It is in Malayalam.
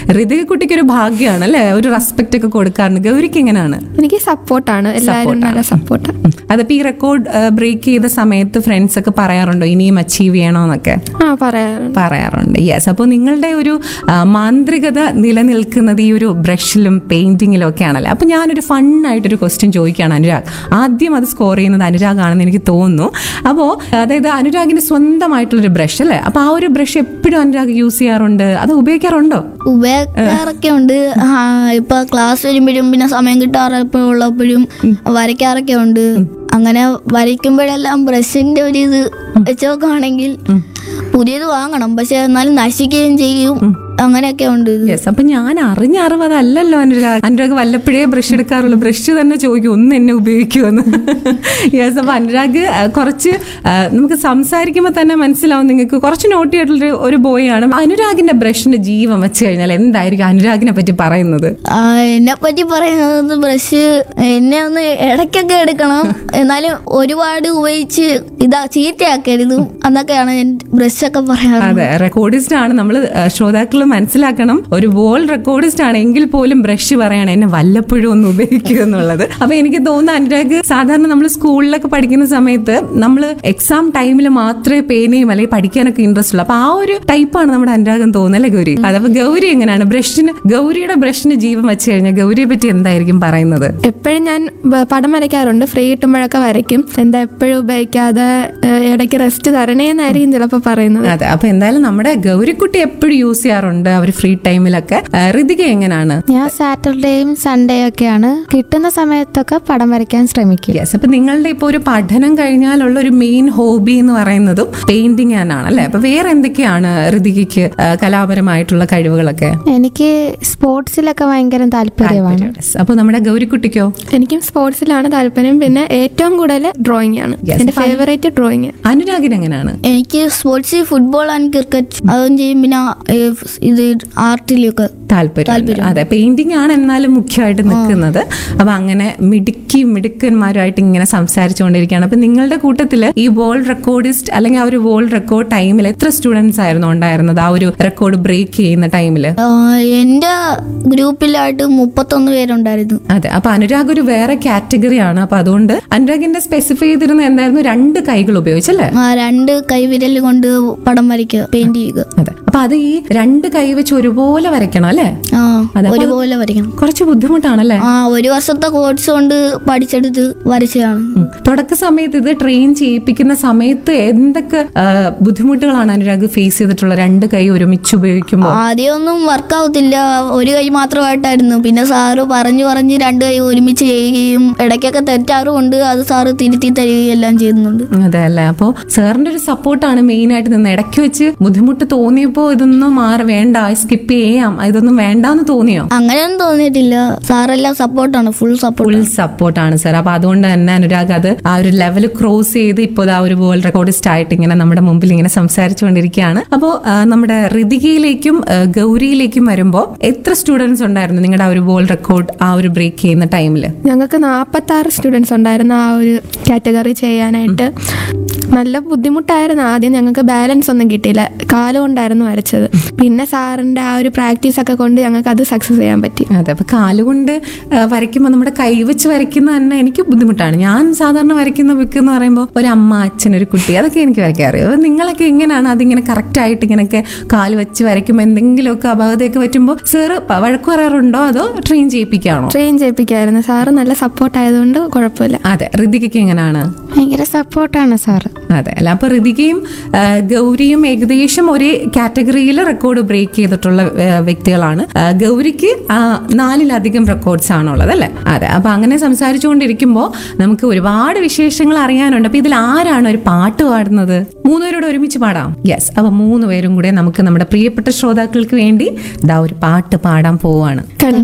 ഋതിക കുട്ടിക്ക് ഒരു ഭാഗ്യമാണ് അല്ലെ ഒരു റെസ്പെക്ട് ഒക്കെ കൊടുക്കാറുണ്ട് ഗൗരിക്ക് എങ്ങനെയാണ് എനിക്ക് സപ്പോർട്ടാണ് എല്ലാവരും നല്ല സപ്പോർട്ടാണ് ഉം. അതിപ്പോ ഈ റെക്കോർഡ് ബ്രേക്ക് ചെയ്ത സമയത്ത് ഫ്രണ്ട്സ് ഒക്കെ പറയാറുണ്ടോ ഇനിയും അച്ചീവ് ചെയ്യണോന്നൊക്കെ ആ പറയാറുണ്ട് പറയാറുണ്ട് യെസ് അപ്പോൾ നിങ്ങളുടെ ഒരു ആ, മാന്ത്രികത നിലനിൽക്കുന്നത് ഈ ഒരു ബ്രഷിലും പെയിന്റിങ്ങിലും ഒക്കെ ആണല്ലോ അപ്പോൾ ഞാനൊരു ഫണ്ണായിട്ടൊരു ക്വസ്റ്റ്യൻ ചോദിക്കുകയാണ് അനുരാഗ് ആദ്യം അത് സ്കോർ ചെയ്യുന്നത് അനുരാഗ് ആണെന്ന് എനിക്ക് തോന്നുന്നു അപ്പോൾ അതായത് അനുരാഗിന്റെ സ്വന്തമായിട്ടുള്ളൊരു ബ്രഷ് അല്ലേ അപ്പോൾ ആ ഒരു ബ്രഷ് എപ്പോഴും അനുരാഗ് യൂസ് ചെയ്യാറുണ്ട് അത് ഉപയോഗിക്കാറുണ്ടോ ഉപയോഗിക്കാറൊക്കെ ഉണ്ട് ആ, ഇപ്പൊ ക്ലാസ് വരുമ്പോഴും പിന്നെ സമയം കിട്ടാറപ്പോഴും ഉള്ളപ്പോഴും വരയ്ക്കാറൊക്കെ ഉണ്ട് അങ്ങനെ വരയ്ക്കുമ്പോഴെല്ലാം ബ്രഷിന്റെ ഒരു ഇത് വെച്ച് നോക്കുകയാണെങ്കിൽ പുതിയത് വാങ്ങണം പക്ഷെ എന്നാലും നശിക്കുകയും ചെയ്യും അങ്ങനെയൊക്കെ ഉണ്ട് ഇത്. യെസ് അപ്പൊ ഞാൻ അറിഞ്ഞ അറിവ് അതല്ലല്ലോ അനുരാഗ് അനുരാഗ് വല്ലപ്പോഴേ ബ്രഷ് എടുക്കാറുള്ളൂ ബ്രഷ് തന്നെ ചോദിക്കും ഒന്ന് എന്നെ ഉപയോഗിക്കുമെന്ന് യെസ് അപ്പൊ അനുരാഗ് ആ, കുറച്ച് ആ, നമുക്ക് സംസാരിക്കുമ്പോൾ തന്നെ മനസ്സിലാവും നിങ്ങൾക്ക് കുറച്ച് നോട്ടി ആയിട്ടുള്ള ഒരു ബോയ് ആണ് അനുരാഗിന്റെ ബ്രഷിന്റെ ജീവൻ വെച്ച് കഴിഞ്ഞാൽ എന്തായിരിക്കും അനുരാഗിനെ പറ്റി പറയുന്നത് ആ, എന്നെ പറ്റി പറയുന്നത് ബ്രഷ് എന്നെ ഒന്ന് ഇടയ്ക്കൊക്കെ എടുക്കണം എന്നാലും ഒരുപാട് ഉപയോഗിച്ച് ഇതാ ചീത്തയാക്കരുത് എന്നൊക്കെയാണ് ഞാൻ ബ്രഷൊക്കെ പറയാറ് അതെ റെക്കോർഡിസ്റ്റ് ആണ് നമ്മൾ ശ്രോതാക്കൾ മനസ്സിലാക്കണം ഒരു വേൾഡ് റെക്കോർഡിസ്റ്റ് ആണ് എങ്കിൽ പോലും ബ്രഷ് പറയണം എന്നെ വല്ലപ്പോഴും ഒന്ന് ഉപയോഗിക്കുക എന്നുള്ളത് അപ്പൊ എനിക്ക് തോന്നുന്നു അനുരാഗ് സാധാരണ നമ്മൾ സ്കൂളിലൊക്കെ പഠിക്കുന്ന സമയത്ത് നമ്മൾ എക്സാം ടൈമിൽ മാത്രമേ പേനയും അല്ലെങ്കിൽ പഠിക്കാനൊക്കെ ഇൻട്രസ്റ്റ് ഉള്ളൂ അപ്പൊ ആ ഒരു ടൈപ്പാണ് നമ്മുടെ അനുരാഗം തോന്നുന്നത് അല്ലേ ഗൗരി അതപ്പോ ഗൗരി എങ്ങനെയാണ് ബ്രഷിന് ഗൗരിയുടെ ബ്രഷിന് ജീവൻ വെച്ച് കഴിഞ്ഞാൽ ഗൗരിയെ പറ്റി എന്തായിരിക്കും പറയുന്നത് എപ്പോഴും ഞാൻ ബ- പടം വരയ്ക്കാറുണ്ട് ഫ്രീ കിട്ടുമ്പോഴൊക്കെ വരയ്ക്കും എന്താ എപ്പോഴും ഉപയോഗിക്കാതെ ഏഹ്, ഇടയ്ക്ക് റെസ്റ്റ് തരണേന്നായിരിക്കും ചിലപ്പോൾ പറയുന്നത് അതെ അപ്പൊ എന്തായാലും നമ്മുടെ ഗൗരിക്കുട്ടി എപ്പോഴും യൂസ് ചെയ്യാറുണ്ട് അവർ ഫ്രീ ടൈമിലൊക്കെ ആ, ഋതിക എങ്ങനെയാണ് ഞാൻ സാറ്റർഡേയും സൺഡേയും ഒക്കെയാണ് കിട്ടുന്ന സമയത്തൊക്കെ പടം വരയ്ക്കാൻ ശ്രമിക്കും യെസ് അപ്പൊ നിങ്ങളുടെ ഇപ്പൊ ഒരു പഠനം കഴിഞ്ഞാലുള്ള ഒരു മെയിൻ ഹോബി എന്ന് പറയുന്നതും പെയിന്റിങ് തന്നെയാണ് അല്ലെ അപ്പൊ വേറെ എന്തൊക്കെയാണ് ഋതികയ്ക്ക് ആ, കലാപരമായിട്ടുള്ള കഴിവുകളൊക്കെ എനിക്ക് സ്പോർട്സിലൊക്കെ ഭയങ്കര താല്പര്യമാണ് Yes. അപ്പൊ നമ്മുടെ ഗൗരിക്കുട്ടിക്കോ എനിക്കും സ്പോർട്സിലാണ് താല്പര്യം പിന്നെ ഏറ്റവും കൂടുതൽ ഡ്രോയിങ് ആണ് Yes. എന്റെ ഫേവറേറ്റ് ഡ്രോയിങ് അനുരാഗിന് എങ്ങനെയാണ് എനിക്ക് സ്പോർട്സ് ഫുട്ബോൾ ആൻഡ് ക്രിക്കറ്റ് അതും ചെയ്യും പിന്നെ ഏ, ഇത് ആർട്ടിലൊക്കെ താല്പര്യം അതെ പെയിന്റിംഗ് ആണ് എന്നാലും മുഖ്യമായിട്ട് നിൽക്കുന്നത് അപ്പൊ അങ്ങനെ മിടുക്കി മിടുക്കന്മാരുമായിട്ട് ഇങ്ങനെ സംസാരിച്ചുകൊണ്ടിരിക്കുകയാണ് അപ്പൊ നിങ്ങളുടെ കൂട്ടത്തില് ഈ വേൾഡ് റെക്കോർഡിസ്റ്റ് അല്ലെങ്കിൽ ആ ഒരു വേൾഡ് റെക്കോർഡ് ടൈമിൽ എത്ര സ്റ്റുഡൻസ് ആയിരുന്നു ഉണ്ടായിരുന്നത് ആ ഒരു റെക്കോർഡ് ബ്രേക്ക് ചെയ്യുന്ന ടൈമില് ആ, എൻ്റെ ഗ്രൂപ്പിലായിട്ട് മുപ്പത്തൊന്ന് പേരുണ്ടായിരുന്നു അതെ അപ്പൊ അനുരാഗ് ഒരു വേറെ കാറ്റഗറി ആണ് അപ്പൊ അതുകൊണ്ട് അനുരാഗിന്റെ സ്പെസിഫൈ ചെയ്തിരുന്ന എന്തായിരുന്നു രണ്ട് കൈകൾ ഉപയോഗിച്ചല്ലേ ആ രണ്ട് കൈവിരൽ കൊണ്ട് പടം വരയ്ക്കുക പെയിന്റ് ചെയ്യുക അതെ അപ്പൊ അത് ഈ രണ്ട് കൈ വെച്ച് ഒരുപോലെ വരയ്ക്കണം അല്ലേ ആ അതെ, അപ്പൊ ഒരുപോലെ വരയ്ക്കണം കുറച്ച് ബുദ്ധിമുട്ടാണല്ലേ ആ ഒരു വർഷത്തെ കോഴ്സ് കൊണ്ട് പഠിച്ചെടുത്ത് വരച്ചതാണ് ഉം. തുടക്ക സമയത്ത് ഇത് ട്രെയിൻ ചെയ്യിപ്പിക്കുന്ന സമയത്ത് എന്തൊക്കെ ആ, ബുദ്ധിമുട്ടുകളാണ് അനുരാഗ് ഫേസ് ചെയ്തിട്ടുള്ള രണ്ട് കൈ ഒരുമിച്ച് ഉപയോഗിക്കുമ്പോൾ ആദ്യമൊന്നും വർക്കാവത്തില്ല ഒരു കൈ മാത്രമായിട്ടായിരുന്നു പിന്നെ സാറ് പറഞ്ഞു പറഞ്ഞ് രണ്ട് കൈ ഒരുമിച്ച് ചെയ്യുകയും ഇടയ്ക്കൊക്കെ തെറ്റാറുമുണ്ട് അത് സാറ് തിരുത്തി തരികയും എല്ലാം ചെയ്യുന്നുണ്ട് അതെ അല്ലേ അപ്പോ സാറിന്റെ ഒരു സപ്പോർട്ടാണ് മെയിൻ ആയിട്ട് നിന്ന് ഇടയ്ക്ക് വെച്ച് ബുദ്ധിമുട്ട് തോന്നിയപ്പോ ഇതൊന്നും മാറി വേണ്ട സ്കിപ്പ് ചെയ്യാം ഇതൊന്നും വേണ്ടാന്ന് തോന്നിയോ അങ്ങനെയൊന്നും തോന്നിയിട്ടില്ല സാറെല്ലാം സപ്പോർട്ടാണ് ഫുൾ സപ്പോർട്ട് ഫുൾ സപ്പോർട്ടാണ് സാർ അപ്പൊ അതുകൊണ്ട് തന്നെ അനുരാഗ് അത് ആ ഒരു ലെവൽ ക്രോസ് ചെയ്ത് ഇപ്പോൾ ആ ഒരു വേൾഡ് റെക്കോർഡിസ്റ്റ് ആയിട്ട് ഇങ്ങനെ നമ്മുടെ മുമ്പിൽ ഇങ്ങനെ സംസാരിച്ചുകൊണ്ടിരിക്കുകയാണ് അപ്പോൾ നമ്മുടെ ഋതികയിലേക്കും ആ, ഗൗരിയിലേക്കും വരുമ്പോൾ എത്ര സ്റ്റുഡൻസ് ഉണ്ടായിരുന്നു നിങ്ങളുടെ ആ ഒരു വേൾഡ് റെക്കോർഡ് ആ ഒരു ബ്രേക്ക് ചെയ്യുന്ന ടൈമിൽ ഞങ്ങൾക്ക് നാൽപ്പത്തി ആറ് സ്റ്റുഡൻസ് ഉണ്ടായിരുന്നു ആ ഒരു കാറ്റഗറി ചെയ്യാനായിട്ട് നല്ല ബുദ്ധിമുട്ടായിരുന്നു ആദ്യം ഞങ്ങൾക്ക് ബാലൻസ് ഒന്നും കിട്ടിയില്ല കാലുകൊണ്ടായിരുന്നു വരച്ചത് പിന്നെ സാറിന്റെ ആ ഒരു പ്രാക്ടീസ് ഒക്കെ കൊണ്ട് ഞങ്ങൾക്ക് അത് സക്സസ് ചെയ്യാൻ പറ്റി അതെ അപ്പൊ കാലുകൊണ്ട് ആ, വരയ്ക്കുമ്പോൾ നമ്മുടെ കൈവച്ച് വരയ്ക്കുന്ന തന്നെ എനിക്ക് ബുദ്ധിമുട്ടാണ് ഞാൻ സാധാരണ വരയ്ക്കുന്ന ബുക്ക് എന്ന് പറയുമ്പോൾ ഒരു അമ്മ അച്ഛൻ ഒരു കുട്ടി അതൊക്കെ എനിക്ക് വരയ്ക്കാൻ അറിയാം അപ്പൊ നിങ്ങളൊക്കെ എങ്ങനെയാണ് അതിങ്ങനെ കറക്റ്റ് ആയിട്ട് ഇങ്ങനെയൊക്കെ കാല് വെച്ച് വരയ്ക്കുമ്പോൾ എന്തെങ്കിലുമൊക്കെ അപാകതയൊക്കെ പറ്റുമ്പോൾ സാറ് വഴക്ക് പറയാറുണ്ടോ അതോ ട്രെയിൻ ചെയ്യിപ്പിക്കുകയാണോ ട്രെയിൻ ചെയ്യിപ്പിക്കായിരുന്നു സാറ് നല്ല സപ്പോർട്ട് ആയതുകൊണ്ട് കുഴപ്പമില്ല അതെ ഋതികയ്ക്ക് എങ്ങനെയാണ് ഭയങ്കര സപ്പോർട്ടാണ് സാറ് അതെ അല്ല അപ്പൊ ഋതികയും ആ, ഗൗരിയും ഏകദേശം ഒരേ കാറ്റഗറിയിൽ റെക്കോർഡ് ബ്രേക്ക് ചെയ്തിട്ടുള്ള ആ, വ്യക്തികളാണ് ആ, ഗൗരിക്ക് ആ, നാലിലധികം റെക്കോർഡ്സ് ആണുള്ളത് അല്ലെ അതെ അപ്പൊ അങ്ങനെ സംസാരിച്ചുകൊണ്ടിരിക്കുമ്പോൾ നമുക്ക് ഒരുപാട് വിശേഷങ്ങൾ അറിയാനുണ്ട് അപ്പൊ ഇതിൽ ആരാണ് ഒരു പാട്ട് പാടുന്നത് മൂന്നുപേരോട് ഒരുമിച്ച് പാടാം യെസ് അപ്പൊ മൂന്ന് പേരും കൂടെ നമുക്ക് നമ്മുടെ പ്രിയപ്പെട്ട ശ്രോതാക്കൾക്ക് വേണ്ടി ഇതാ ഒരു പാട്ട് പാടാൻ പോവാണ് കണ്ടു